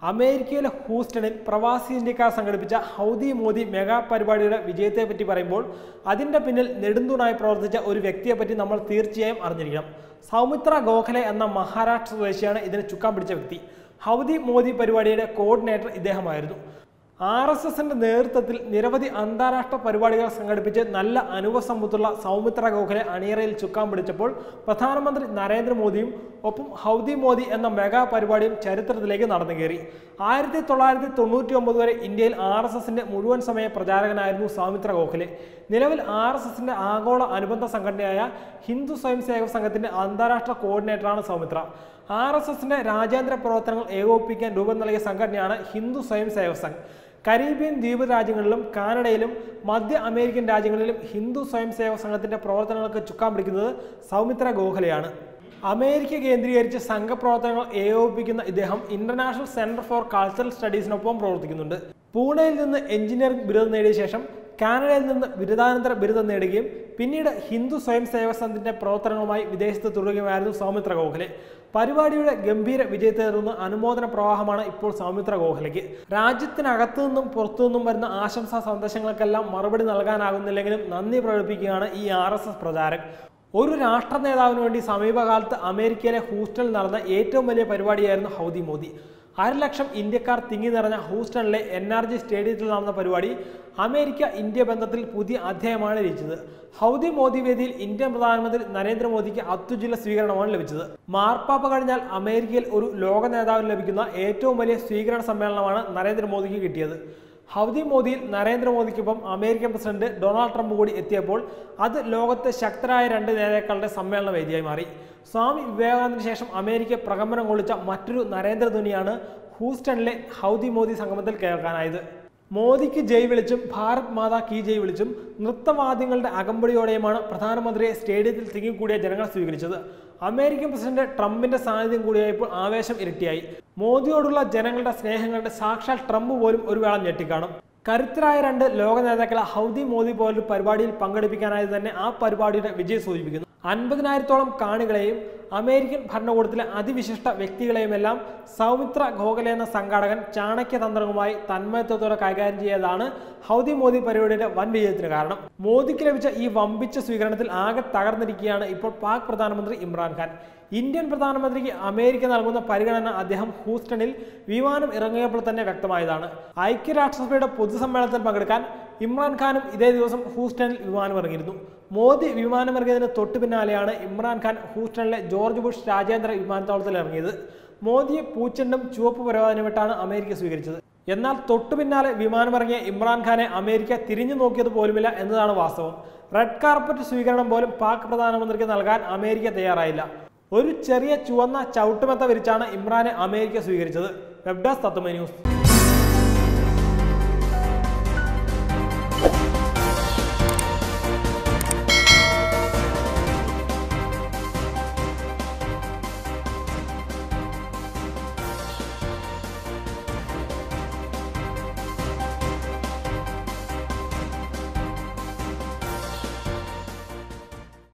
അമേരിക്കയിലെ ഹൂസ്റ്റണിൽ പ്രവാസി ഇന്ത്യക്കാർ സംഘടിപ്പിച്ച ഹൗദി മോദി മെഗാ പരിപാടിയുടെ വിജയത്തെപ്പറ്റി പറയുമ്പോൾ അതിൻ്റെ പിന്നിൽ നെടുന്തൂണായി പ്രവർത്തിച്ച ഒരു വ്യക്തിയെപ്പറ്റി നമ്മൾ തീർച്ചയായും അറിഞ്ഞിരിക്കണം സൗമിത്ര ഗോഖലെ എന്ന മഹാരാഷ്ട്ര സ്വദേശിയാണ് ഇതിന് ചുക്കാൻ പിടിച്ച വ്യക്തി ഹൗദി മോദി പരിപാടിയുടെ കോർഡിനേറ്റർ ഇദ്ദേഹമായിരുന്നു ആർ എസ് എസിന്റെ നേതൃത്വത്തിൽ നിരവധി അന്താരാഷ്ട്ര പരിപാടികൾ സംഘടിപ്പിച്ച് നല്ല അനുഭവസമ്പത്തുള്ള സൗമിത്ര ഗോഖലെ അണിയറയിൽ ചുക്കാൻ പിടിച്ചപ്പോൾ പ്രധാനമന്ത്രി നരേന്ദ്രമോദിയും ഒപ്പം ഹൗദി മോദി എന്ന മെഗാ പരിപാടിയും ചരിത്രത്തിലേക്ക് നടന്നു കയറി ആയിരത്തി തൊള്ളായിരത്തി തൊണ്ണൂറ്റി ഒമ്പത് വരെ ഇന്ത്യയിൽ ആർ എസ് എസിന്റെ മുഴുവൻ സമയ പ്രചാരകനായിരുന്നു സൗമിത്ര ഗോഖലെ നിലവിൽ ആർ എസ് എസിന്റെ ആഗോള അനുബന്ധ സംഘടനയായ ഹിന്ദു സ്വയം സേവക സംഘത്തിന്റെ അന്താരാഷ്ട്ര കോർഡിനേറ്ററാണ് സൗമിത്ര ആർ എസ് എസിന്റെ രാജ്യാന്തര പ്രവർത്തനങ്ങൾ ഏകോപിപ്പിക്കാൻ രൂപം നൽകിയ സംഘടനയാണ് ഹിന്ദു സ്വയം സേവക് സംഘ് കരീബിയൻ ദ്വീപ് രാജ്യങ്ങളിലും കാനഡയിലും മധ്യ അമേരിക്കൻ രാജ്യങ്ങളിലും ഹിന്ദു സ്വയം സേവക സംഘത്തിന്റെ പ്രവർത്തനങ്ങൾക്ക് ചുക്കാൻ പിടിക്കുന്നത് സൗമിത്ര ഗോഖലെയാണ് അമേരിക്ക കേന്ദ്രീകരിച്ച് സംഘപ്രവർത്തനങ്ങൾ ഏകോപിപ്പിക്കുന്ന ഇദ്ദേഹം ഇന്റർനാഷണൽ സെന്റർ ഫോർ കൾച്ചറൽ സ്റ്റഡീസിനൊപ്പം പ്രവർത്തിക്കുന്നുണ്ട് പൂനെയിൽ നിന്ന് എഞ്ചിനീയറിംഗ് ബിരുദം നേടിയ ശേഷം കാനഡയിൽ നിന്ന് ബിരുദാനന്തര ബിരുദം നേടുകയും പിന്നീട് ഹിന്ദു സ്വയം സേവക സംഘത്തിന്റെ പ്രവർത്തനങ്ങളുമായി വിദേശത്ത് തുടരുകയുമായിരുന്നു സൗമിത്ര ഗോഖലെ പരിപാടിയുടെ ഗംഭീര വിജയത്തെ തുടർന്ന് അനുമോദന പ്രവാഹമാണ് ഇപ്പോൾ സൗമിത്ര ഗോഖലയ്ക്ക് രാജ്യത്തിനകത്തു നിന്നും പുറത്തു നിന്നും വരുന്ന ആശംസാ സന്ദേശങ്ങൾക്കെല്ലാം മറുപടി നൽകാനാകുന്നില്ലെങ്കിലും നന്ദി പ്രകടിപ്പിക്കുകയാണ് ഈ ആർ എസ് എസ് പ്രചാരക് ഒരു രാഷ്ട്ര നേതാവിന് വേണ്ടി സമീപകാലത്ത് അമേരിക്കയിലെ ഹൂസ്റ്റണിൽ നടന്ന ഏറ്റവും വലിയ പരിപാടിയായിരുന്നു ഹൗദി മോദി അരലക്ഷം ഇന്ത്യക്കാർ തിങ്ങി നിറഞ്ഞ ഹൂസ്റ്റണിലെ എൻ ആർ ജി സ്റ്റേഡിയത്തിൽ നടന്ന പരിപാടി അമേരിക്ക ഇന്ത്യ ബന്ധത്തിൽ പുതിയ അധ്യായമാണ് രചിച്ചത് ഹൗദി മോദി വേദിയിൽ ഇന്ത്യൻ പ്രധാനമന്ത്രി നരേന്ദ്രമോദിക്ക് അത്യുജ്വല സ്വീകരണമാണ് ലഭിച്ചത് മാർപ്പാപ്പ കഴിഞ്ഞാൽ അമേരിക്കയിൽ ഒരു ലോക നേതാവിന് ലഭിക്കുന്ന ഏറ്റവും വലിയ സ്വീകരണ സമ്മേളനമാണ് നരേന്ദ്രമോദിക്ക് കിട്ടിയത് ഹൗദി മോദിയിൽ നരേന്ദ്രമോദിക്കൊപ്പം അമേരിക്കൻ പ്രസിഡന്റ് ഡൊണാൾഡ് ട്രംപ് കൂടി എത്തിയപ്പോൾ അത് ലോകത്തെ ശക്തരായ രണ്ട് നേതാക്കളുടെ സമ്മേളന വേദിയായി മാറി സ്വാമി വിവേകാനന്ദന് ശേഷം അമേരിക്ക പ്രകമ്പനം കൊള്ളിച്ച മറ്റൊരു നരേന്ദ്രധ്വനിയാണ് ഹൂസ്റ്റണിലെ ഹൗദി മോദി സംഗമത്തിൽ കേൾക്കാനായത് മോദിക്ക് ജയ് വിളിച്ചും ഭാരത് മാതാ കി ജയ് വിളിച്ചും നൃത്തവാദ്യങ്ങളുടെ അകമ്പടിയോടെയുമാണ് പ്രധാനമന്ത്രിയെ സ്റ്റേഡിയത്തിൽ തിങ്ങിക്കൂടിയ ജനങ്ങൾ സ്വീകരിച്ചത് അമേരിക്കൻ പ്രസിഡന്റ് ട്രംപിന്റെ സാന്നിധ്യം കൂടിയായപ്പോൾ ആവേശം ഇരട്ടിയായി മോദിയോടുള്ള ജനങ്ങളുടെ സ്നേഹങ്ങളുടെ സാക്ഷാൽ ട്രംപ് പോലും ഒരു വേള ഞെട്ടിക്കാണും കരുത്തരായ രണ്ട് ലോക നേതാക്കളെ ഹൗദി മോദി പോലൊരു പരിപാടിയിൽ പങ്കെടുപ്പിക്കാനായത് തന്നെ ആ പരിപാടിയുടെ വിജയം സൂചിപ്പിക്കുന്നു അൻപതിനായിരത്തോളം കാണികളെയും അമേരിക്കൻ ഭരണകൂടത്തിലെ അതിവിശിഷ്ട വ്യക്തികളെയുമെല്ലാം സൗമിത്ര ഗോഖലെ എന്ന സംഘാടകൻ ചാണക്യതന്ത്രവുമായി തന്മയത്വത്തോടെ കൈകാര്യം ചെയ്തതാണ് ഹൗദി മോദി പരിപാടിയുടെ വൻ വിജയത്തിന് കാരണം മോദിക്ക് ലഭിച്ച ഈ വമ്പിച്ച സ്വീകരണത്തിൽ ആകെ തകർന്നിരിക്കുകയാണ് ഇപ്പോൾ പാക് പ്രധാനമന്ത്രി ഇമ്രാൻഖാൻ ഇന്ത്യൻ പ്രധാനമന്ത്രിക്ക് അമേരിക്ക നൽകുന്ന പരിഗണന അദ്ദേഹം ഹൂസ്റ്റണിൽ വിമാനം ഇറങ്ങിയപ്പോൾ തന്നെ വ്യക്തമായതാണ് ഐക്യരാഷ്ട്രസഭയുടെ പൊതുസമ്മേളനത്തിൽ പങ്കെടുക്കാൻ ഇമ്രാൻഖാനും ഇതേ ദിവസം ഹൂസ്റ്റണിൽ വിമാനമിറങ്ങിയിരുന്നു മോദി വിമാനമിറങ്ങിയതിന് തൊട്ടു പിന്നാലെയാണ് ഇമ്രാൻഖാൻ ഹൂസ്റ്റണിലെ ജോർജ് ബുഷ് രാജ്യാന്തര വിമാനത്താവളത്തിൽ ഇറങ്ങിയത് മോദിയെ പൂച്ചെണ്ടും ചുവപ്പ് പരവാദനമിട്ടാണ് അമേരിക്ക സ്വീകരിച്ചത് എന്നാൽ തൊട്ടു പിന്നാലെ വിമാനമിറങ്ങിയ ഇമ്രാൻഖാനെ അമേരിക്ക തിരിഞ്ഞു നോക്കിയത് പോലുമില്ല എന്നതാണ് വാസ്തവം റെഡ് കാർപ്പറ്റ് സ്വീകരണം പോലും പാക് പ്രധാനമന്ത്രിക്ക് നൽകാൻ അമേരിക്ക തയ്യാറായില്ല ഒരു ചെറിയ ചുവന്ന ചവിട്ടുമെത്ത വിരിച്ചാണ് ഇമ്രാനെ അമേരിക്ക സ്വീകരിച്ചത് വെബ് ഡെസ്ക് തത്വമേ ന്യൂസ്